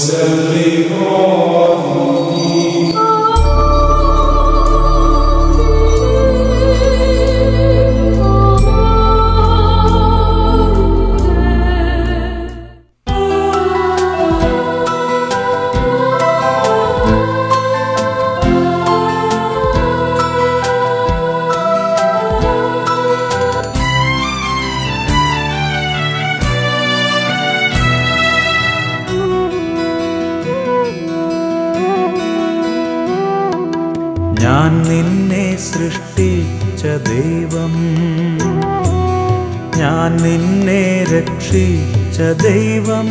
ഞാൻ നിന്നെ സൃഷ്ടിച്ച ദൈവം ഞാൻ നിന്നെ രക്ഷിച്ച ദൈവം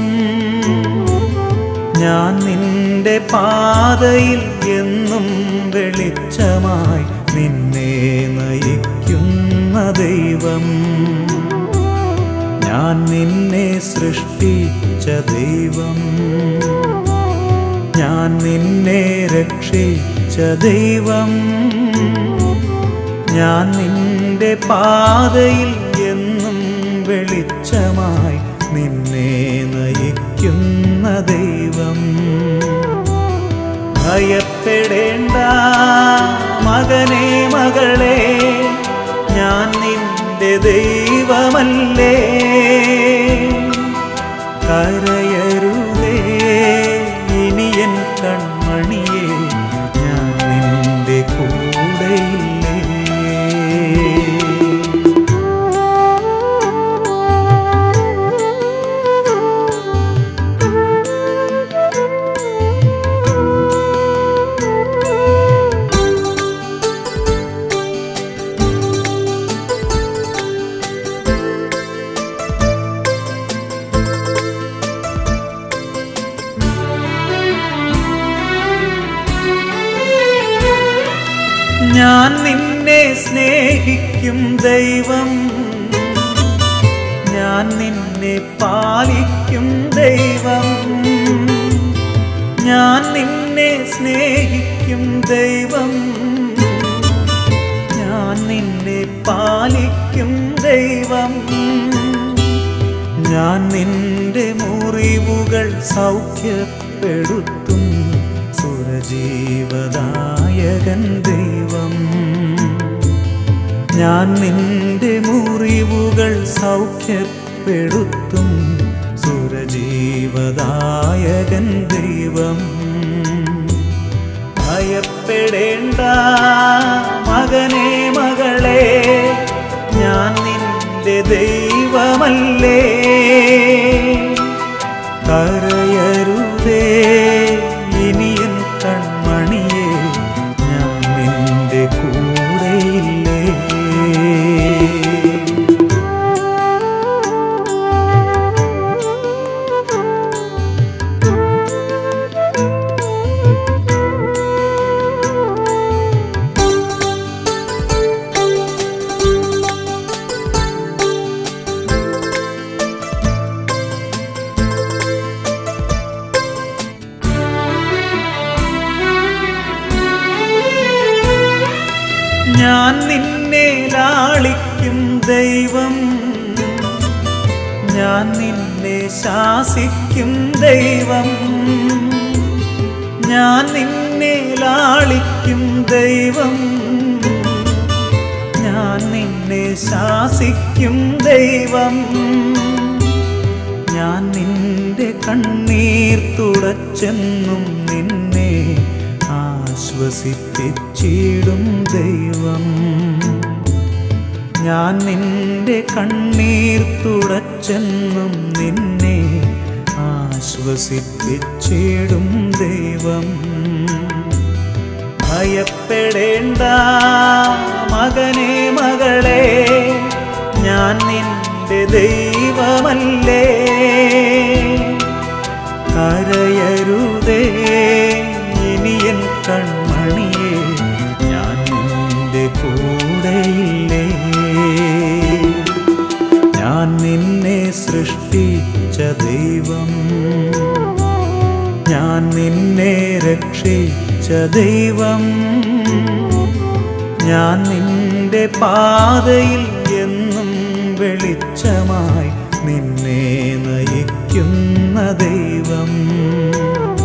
ഞാൻ നിന്റെ പാതയിൽ എന്നും വെളിച്ചമായി നിന്നെ നയിക്കുന്ന ദൈവം ഞാൻ നിന്നെ സൃഷ്ടിച്ച ദൈവം ഞാൻ നിന്നെ രക്ഷിച്ച ദൈവം ഞാൻ നിന്റെ പാതയിൽ എന്നും വെളിച്ചമായി നിന്നെ നയിക്കുന്ന ദൈവം ഭയപ്പെടേണ്ട മകനെ മകളെ ഞാൻ നിന്റെ ദൈവമല്ലേ കരയരുതേ ഇനിയൻ കൺമണിയെ ഞാൻ നിന്റെ കൂടെയില്ലേ ഞാൻ നിന്നെ സ്നേഹിക്കും ദൈവം ഞാൻ നിന്നെ പാലിക്കും ദൈവം ഞാൻ നിന്നെ സ്നേഹിക്കും ദൈവം ഞാൻ നിന്നെ പാലിക്കും ദൈവം ഞാൻ നിന്റെ മുറിവുകൾ സൗഖ്യപ്പെടുത്തും സുരജീവദായകൻ ദൈവം ഞാൻ നിന്റെ മുറിവുകൾ സൗഖ്യപ്പെടുത്തും സുരജീവദായകൻ ദൈവം ഭയപ്പെടേണ്ട മകനെ മകളെ ഞാൻ നിന്റെ ദൈവമല്ലേ കരയരുതേ ഇനിയൻ കൺമണിയെ ഞാൻ നിന്റെ കൂടെയില്ലേ ഞാൻ നിന്നെ ലാളിക്കും ദൈവം ഞാൻ നിന്നെ ശാസിക്കും ദൈവം ഞാൻ നിന്നെ ലാളിക്കും ദൈവം ഞാൻ നിന്നെ ശാസിക്കും ദൈവം ഞാൻ നിന്റെ കണ്ണീർ തുടച്ചെന്നും നിന്നെ ആശ്വസിപ്പിച്ചിടും ദൈവം ഞാൻ നിന്റെ കണ്ണീർ തുടച്ചെന്നും നിന്നെ ആശ്വസിപ്പിച്ചിടും ദൈവം ഭയപ്പെടേണ്ട മകനെ മകളെ ഞാൻ നിന്റെ ദൈവമല്ലേ കരയരുതേ ഇനിയൻ കൺമണിയെ ഞാൻ നിന്റെ കൂടെയില്ലേ ഞാൻ നിന്നെ സൃഷ്ടിച്ച ദൈവം ഞാൻ നിന്നെ രക്ഷിച്ച ദൈവം ഞാൻ നിന്റെ പാതയിൽ എന്നും വെളിച്ചമായി നിന്നെ നയിക്കുന്ന ദൈവം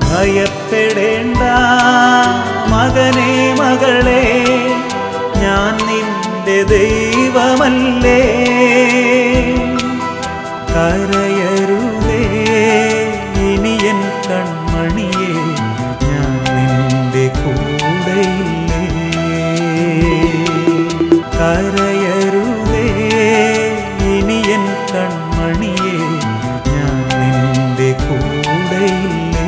ഭയപ്പെടേണ്ട മകനെ മകളെ ഞാൻ നിന്റെ ദൈവമല്ലേ കരയരുതേ ഇനിയൻ കൺമണിയെ ഞാൻ നിന്റെ കൂടെയില്ലേ കരയരുതേ ഇനിയൻ കൺമണിയെ ഞാൻ നിന്റെ കൂടെയില്ലേ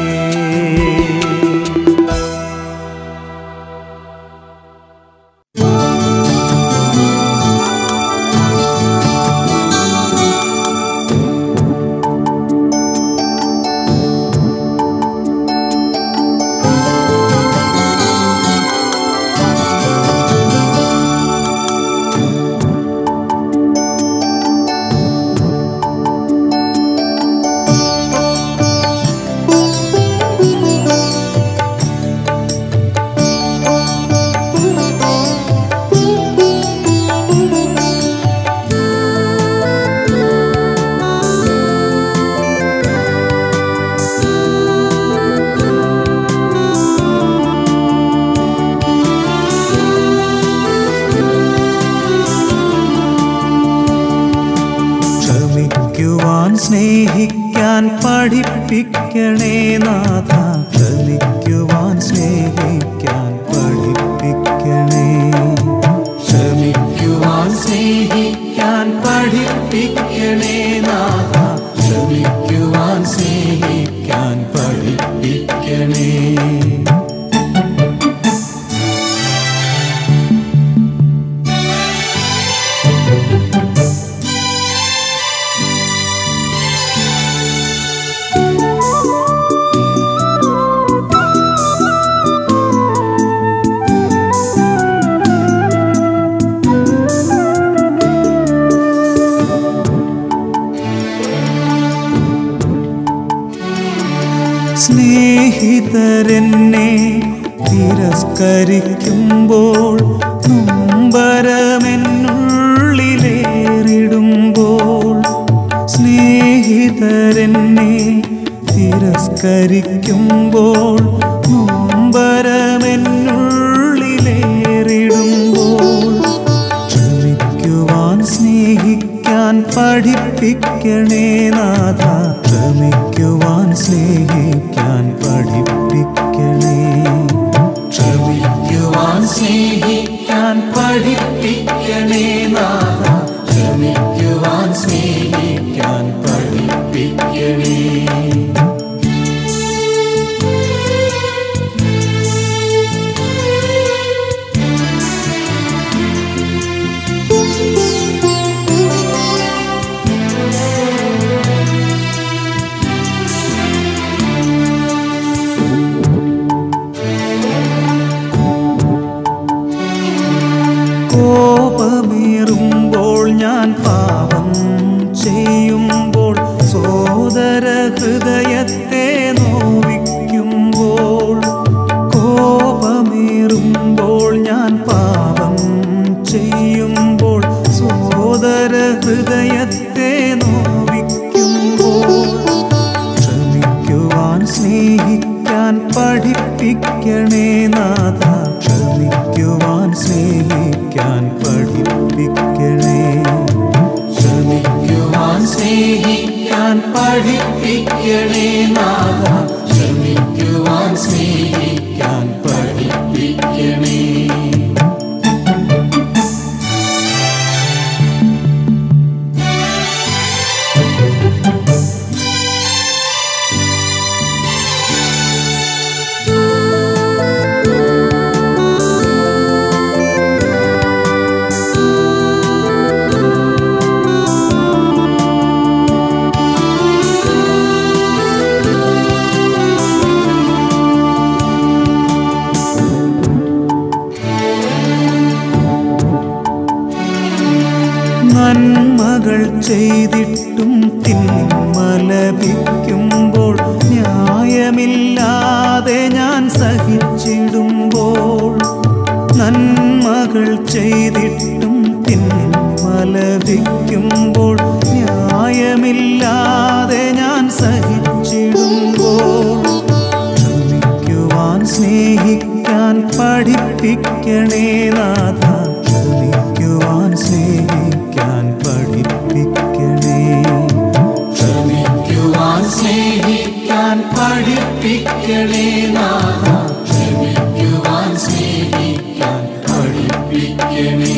ക്ഷമിക്കുവാൻ സ്നേഹിക്കാൻ പഠിപ്പിക്കണേ നാഥ ക്ഷമിക്കുവാൻ സ്നേഹിക്കാൻ പഠിപ്പിക്കണേ ക്ഷമിക്കുവാൻ സ്നേഹിക്കാൻ പഠിപ്പിക്കണേ നാഥ ക്ഷമിക്കുവാൻ സ്നേഹിക്കാൻ പഠിപ്പിക്കണേ സ്നേഹിതരെന്നെ തിരസ്കരിക്കുമ്പോൾ നൊമ്പരമെന്നുള്ളിലേറിടുമ്പോൾ സ്നേഹിതരെന്നെ തിരസ്കരിക്കുമ്പോൾ നൊമ്പരമെന്നുള്ളിലേറിടുമ്പോൾ ക്ഷമിക്കുവാൻ സ്നേഹിക്കാൻ പഠിപ്പിക്കണേ നാഥ ക്ഷമിക്കുവാൻ സ്നേഹിക്കാൻ പഠിപ്പിക്കണേ ക്ഷമിക്കുവാൻ സ്നേഹിക്കാൻ പഠിപ്പിക്കണേ നാഥ ക്ഷമിക്കുവാൻ സ്നേഹിക്കാൻ പഠിപ്പിക്കണേ കോപമേറുമ്പോൾ ഞാൻ പാപം ചെയ്യുമ്പോൾ സോദര ഹൃദയത്തെ നോവിക്കുമ്പോൾ കോപമേറുമ്പോൾ ഞാൻ പാപം ചെയ്യുമ്പോൾ സോദര ഹൃദയത്തെ നോവിക്കുമ്പോൾ ക്ഷമിക്കുവാൻ സ്നേഹിക്കാൻ പഠിപ്പിക്കണേ നാഥ ക്ഷമിക്കുവാൻ സ്നേഹിക്കാൻ പഠിപ്പിക്കണേ ക്ഷമിക്കുവാൻ സ്നേഹിക്കാൻ പഠിപ്പിക്കണേ നാഥ ക്ഷമിക്കുവാൻ സ്നേഹിക്കാൻ പഠിപ്പിക്കണേ നന്മകൾ ചെയ്തിട്ടും തിന്മ ലഭിക്കുമ്പോൾ ന്യായമില്ലാതെ ഞാൻ സഹിച്ചിടുമ്പോൾ നന്മകൾ ചെയ്തിട്ടും തിന്മ ലഭിക്കുമ്പോൾ ന്യായമില്ലാതെ ഞാൻ സഹിച്ചിടുമ്പോൾ പഠിപ്പിക്കണേ നാഥ ക്ഷമിക്കുവാൻ സ്നേഹിക്കാൻ പഠിപ്പിക്കണേ ക്ഷമിക്കുവാൻ സ്നേഹിക്കാൻ പഠിപ്പിക്കണേ നാഥ ക്ഷമിക്കുവാൻ സ്നേഹിക്കാൻ പഠിപ്പിക്കണേ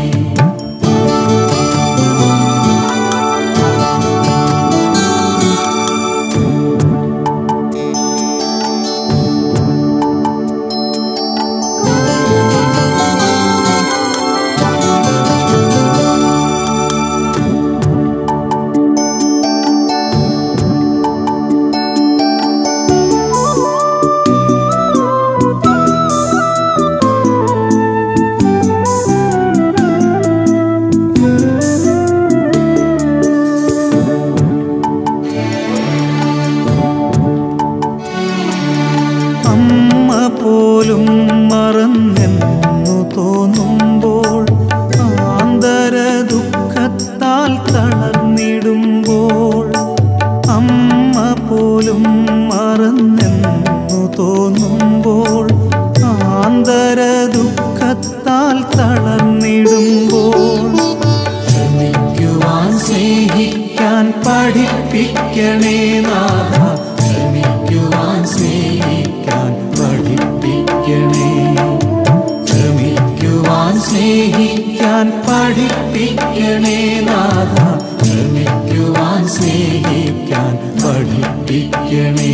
അമ്മ പോലും മറന്നെന്നു തോന്നുമ്പോൾ ആന്തര ദുഃഖത്താൽ തളർന്നിടുമ്പോൾ അമ്മ പോലും മറന്നെന്നു തോന്നുമ്പോൾ ആന്തര ദുഃഖത്താൽ തളർന്നിടുമ്പോൾ ക്ഷമിക്കുവാൻ സ്നേഹിക്കാൻ പഠിപ്പിക്കണേ നാഥ ക്ഷമിക്കുവാൻ സ്നേഹിക്കാൻ പഠിപ്പിക്കണേ ക്ഷമിക്കുവാൻ സ്നേഹിക്കാൻ പഠിപ്പിക്കണേ നാഥ ക്ഷമിക്കുവാൻ സ്നേഹിക്കാൻ പഠിപ്പിക്കണേ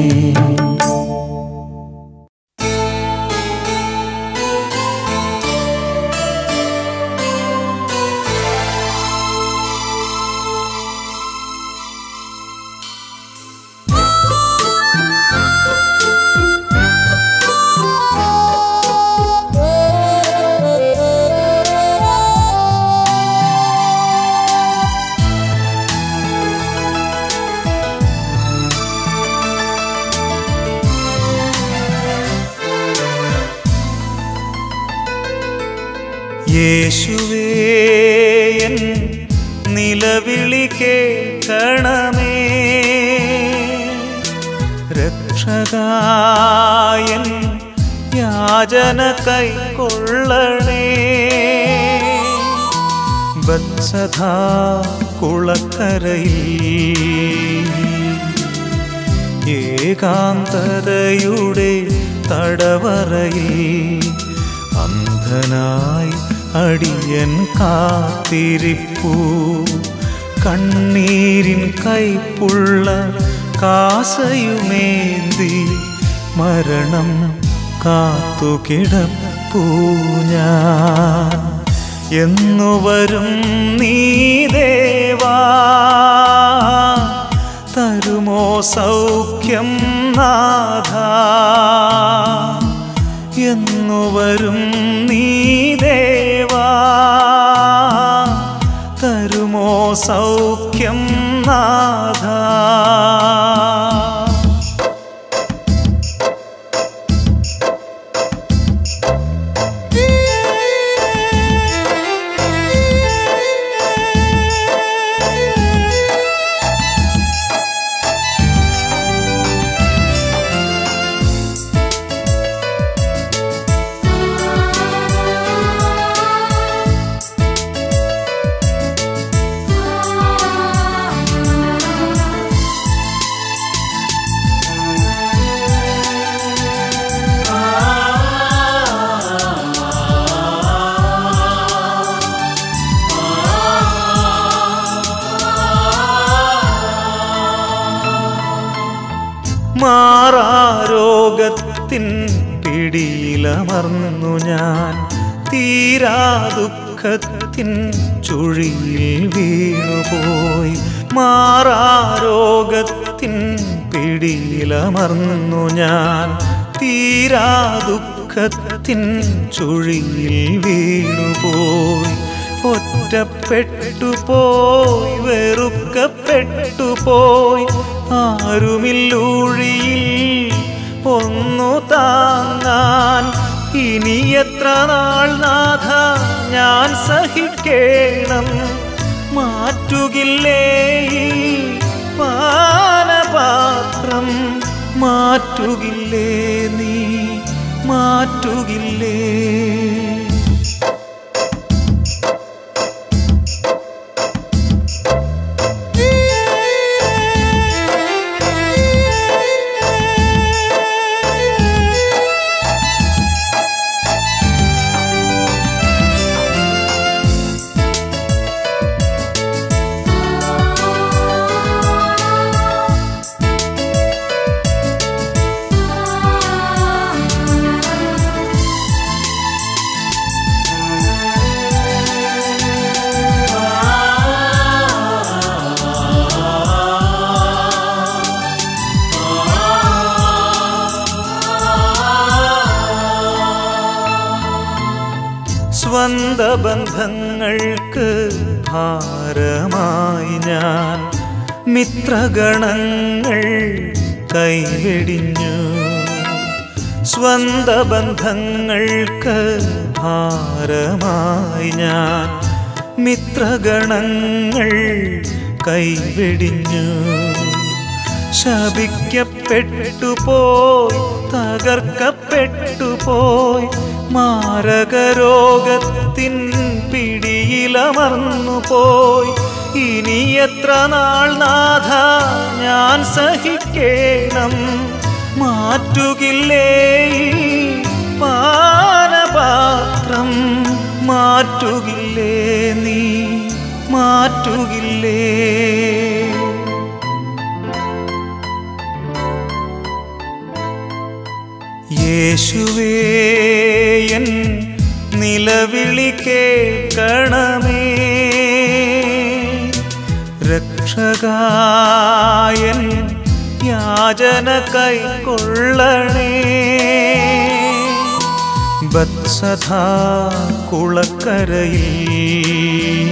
യേശുവേ എൻ നിലവിളി കേൾക്കണമേ രക്ഷകായൻ യാചന കൈക്കൊള്ളണേ ബത്സധാ കുളക്കരയിൽ ഏകാന്തതയുടെ തടവറയിൽ അന്ധനായി അടിയൻ കാത്തിരിപ്പൂ കണ്ണീരിൻ കൈപ്പുള്ള കാസയുമേന്തി മരണം കാത്തുകിടപ്പൂ ഞാൻ എന്നു വരും നീ ദേവാ തരുമോ സൗഖ്യം നാഥ എന്നു വരും നീ ദേവാ തരുമോ സൗഖ്യം നാഥ മാറാരോഗത്തിൻ പിടിയിലമർന്നു ഞാൻ തീരാ ദുഃഖത്തിൻ ചുഴിയിൽ വീണുപോയി മാറാരോഗത്തിൻ പിടിയിലമർന്നു ഞാൻ തീരാ ദുഃഖത്തിൻ ചുഴിയിൽ വീണുപോയി ഒറ്റപ്പെട്ടു പോയി വെറുക്കപ്പെട്ടു പോയി ആരുമില്ലൂഴിയിൽ ഒന്നു താങ്ങാൻ ഇനി എത്ര നാൾ നാഥ ഞാൻ സഹിക്കേണം മാറ്റുകില്ലേ ഈ പാനപാത്രം മാറ്റുകില്ലേ നീ മാറ്റുകില്ലേ സ്വന്ത ബന്ധങ്ങൾക്ക് ഭാരമായി ഞാൻ മിത്രഗണങ്ങൾ കൈവെടിഞ്ഞു സ്വന്ത ബന്ധങ്ങൾക്ക് ഭാരമായി ഞാൻ മിത്രഗണങ്ങൾ കൈവെടിഞ്ഞു ശപിക്കപ്പെട്ടു പോയി തകർക്കപ്പെട്ടു പോയി മാരകരോഗത്തിൻ പിടിയിലമർന്നു പോയി ഇനി എത്ര നാൾ നാഥ ഞാൻ സഹിക്കേണം മാറ്റുകില്ലേ ഈ പാനപാത്രം മാറ്റുകില്ലേ നീ മാറ്റുകില്ലേ യേശുവേ എൻ നിലവിളി കേൾക്കണമേ രക്ഷകായൻ യാചന കൈക്കൊള്ളണേ ബത്സധാ കുളക്കരയിൽ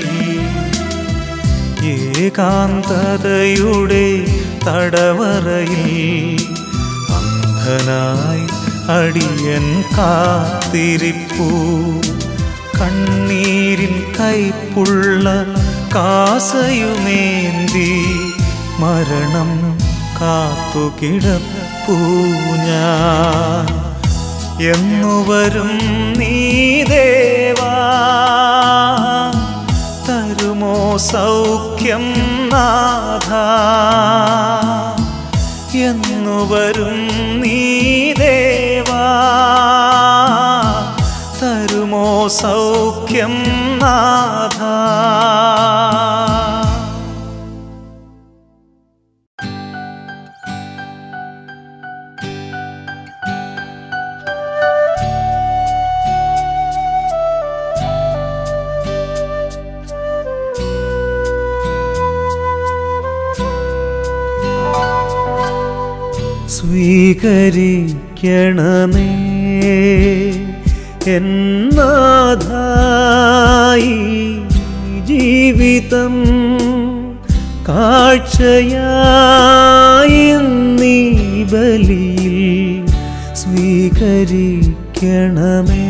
ഏകാന്തതയുടെ തടവറയിൽ അന്ധനായി അടിയൻ കാത്തിരിപ്പൂ കണ്ണീരിൻ കൈപ്പുള്ള കാസയുമേന്തി മരണം കാത്തുകിടപ്പൂ ഞാൻ എന്നുവരും നീ ദേവാ തരുമോ സൗഖ്യം നാഥ എന്നുവരും നീ ദേവാ തരുമോ സൗഖ്യം നാഥ സ്വീകരിക്കണമേ എന്നാഥായി ജീവിതം കാഴ്ചയായി നീ ബലിയിൽ സ്വീകരിക്കണമേ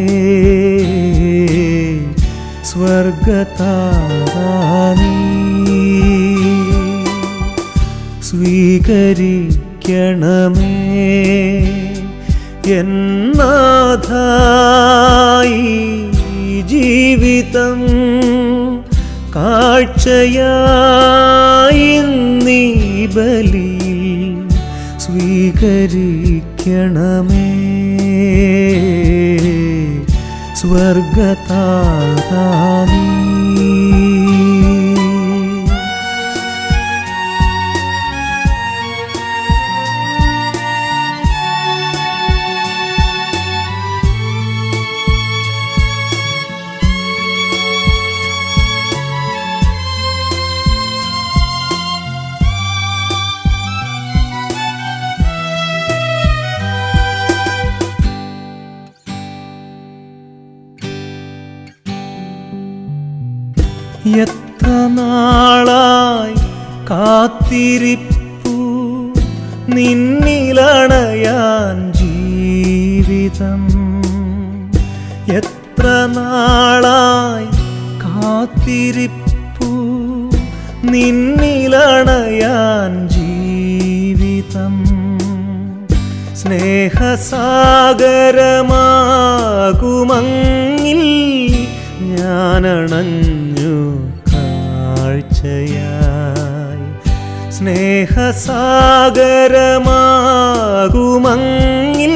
സ്വർഗതാരീ സ്വീകരിക്കണമേ എന്നാഥായി ജീവിതം കാഴ്ചയായി നീ ബലിയിൽ സ്വീകരിക്കണമേ സ്വർഗതാരീ എത്ര നാളായി കാത്തിരിപ്പു നിന്നിലണയാൻ ജീവിതം എത്ര നാളായി കാത്തിരിപ്പു നിന്നിലണയാൻ ജീവിതം സ്നേഹസാഗരമാകുമങ്ങിൽ ഞാനണഞ്ഞു കാഴ്ചയായി സ്നേഹസാഗരമാകുമങ്ങിൽ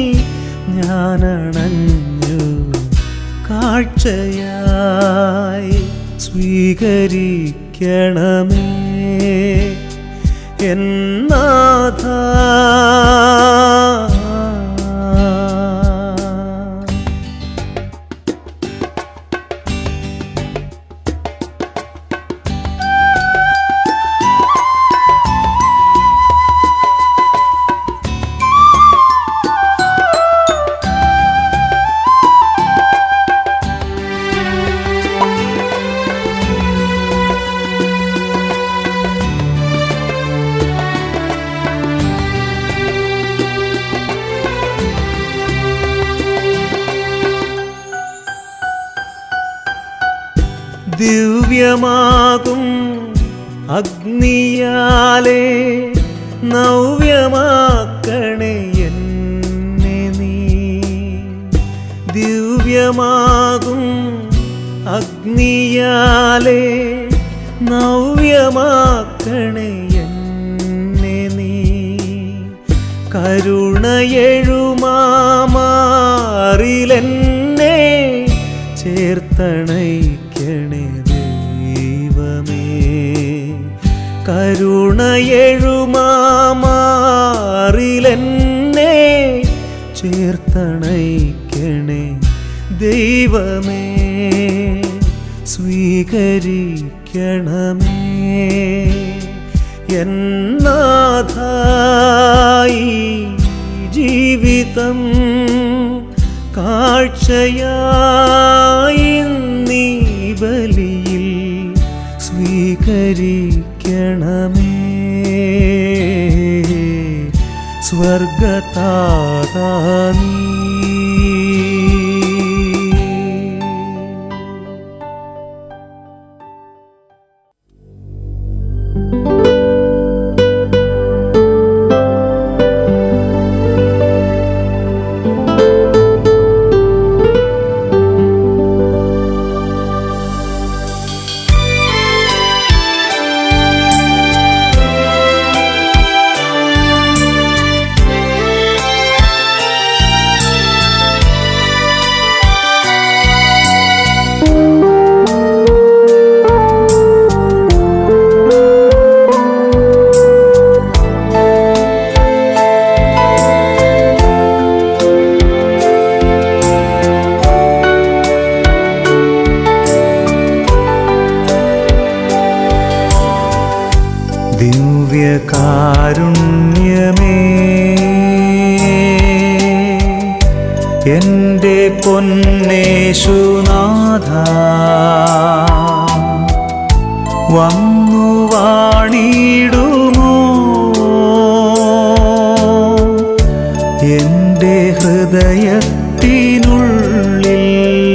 ഞാനണഞ്ഞു കാഴ്ചയായി സ്വീകരിക്കണമേ എന്നാഥ ദിവ്യമാകും അഗ്നിയാലേ നവ്യമാക്കണേ എന്നെ നീ ദിവ്യമാകും അഗ്നിയാലേ നവ്യമാക്കണേ എന്നെ നീ കരുണയെഴുമാറിലെന്നെ ചേർത്തണയ്ക്കണേ ദൈവമേ കരുണയെഴുമാറിലെന്നെ ചേർത്തണയ്ക്കണേ ദൈവമേ സ്വീകരിക്കണമേ എന്നാഥായി ജീവിതം കാഴ്ചയായി നീ ബലിയിൽ സ്വീകരിക്കണമേ സ്വർഗതാതാ നീ ദിവ്യകാരുണ്യമേ എൻ്റെ പൊന്നേശുനാഥ വന്നു വാണിടുമോ എൻ്റെ ഹൃദയത്തിനുള്ളിൽ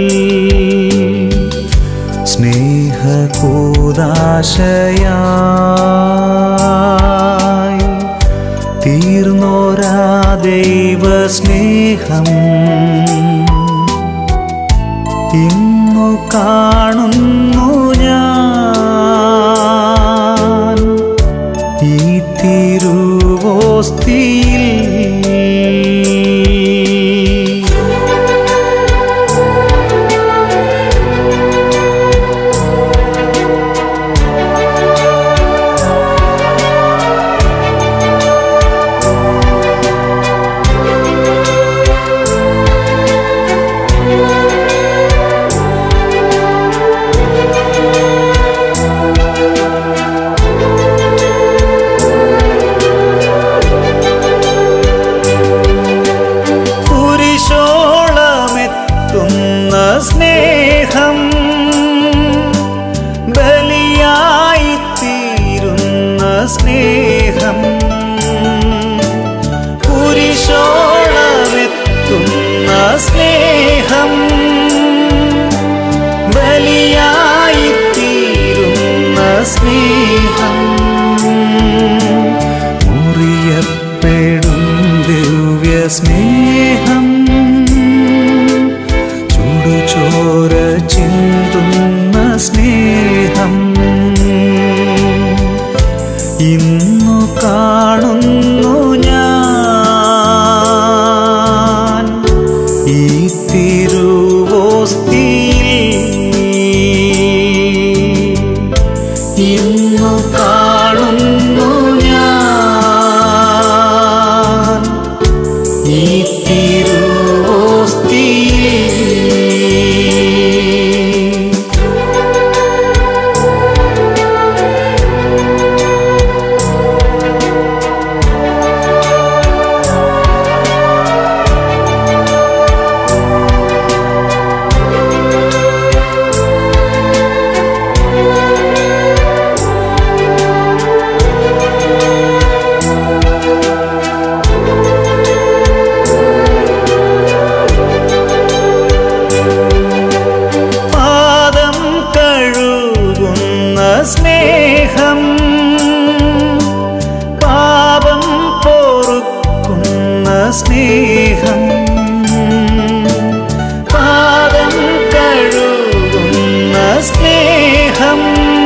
സ്നേഹകൂദാശയായി തീർന്നോരാ ദൈവ സ്നേഹം ഇന്നു കാണുന്നു ഞാൻ ഈ തിരുവോസ്തിയിൽ സ്നേഹം ചുടുചോര ചിന്തുന്ന സ്നേഹം ഇന്നു കാണുന്നു ഞാൻ ഈ തിരുവോസ്തിയിൽ ഇന്നു കാണുന്നു ഞാൻ ഈ തിരുവോസ്തിയിൽ പാദം കഴുകുന്ന സ്നേഹം പാപം പൊറുക്കുന്ന സ്നേഹം പാദം കഴുകുന്ന സ്നേഹം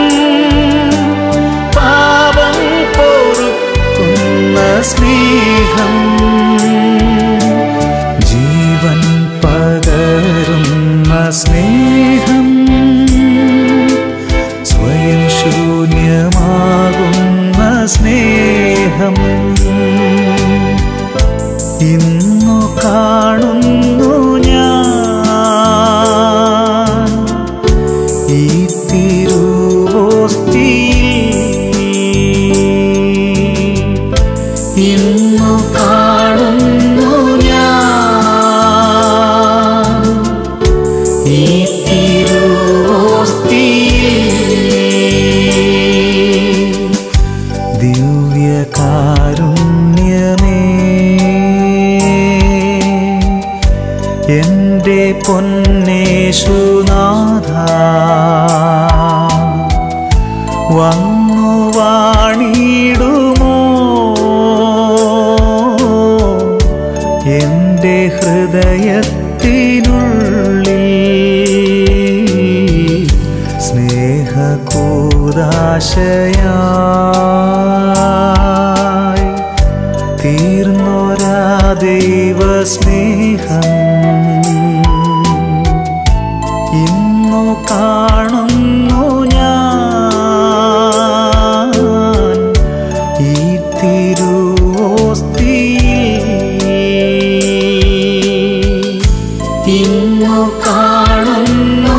പാപം പൊറുക്കുന്ന സ്നേഹം ജീവൻ പകരുന്ന സ്നേഹം സ്വയം ശൂന്യമാകുന്ന സ്നേഹം ഇന്നു കാണുന്നു ഞാൻ ഈ തിരുവോസ്തിയിൽ ഇന്നു കാണുന്നു ഞാൻ ഈ തിരുവോസ്തിയിൽ ദിവ്യകാരുണ്യമേ എൻ്റെ പൊന്നേശുനാഥ വന്നു വാണിടുമോ എൻ്റെ ഹൃദയത്തിനുള്ളിൽ സ്നേഹകൂദാശയായി തീർന്നൊരാ ദൈവ സ്നേഹം ഇന്നു കാണുന്നു ഞാൻ ഈ തിരുവോസ്തിയിൽ ഇന്നു കാണുന്നു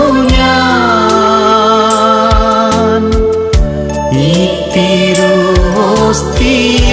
ഞാൻ ഈ തിരുവോസ്തിയിൽ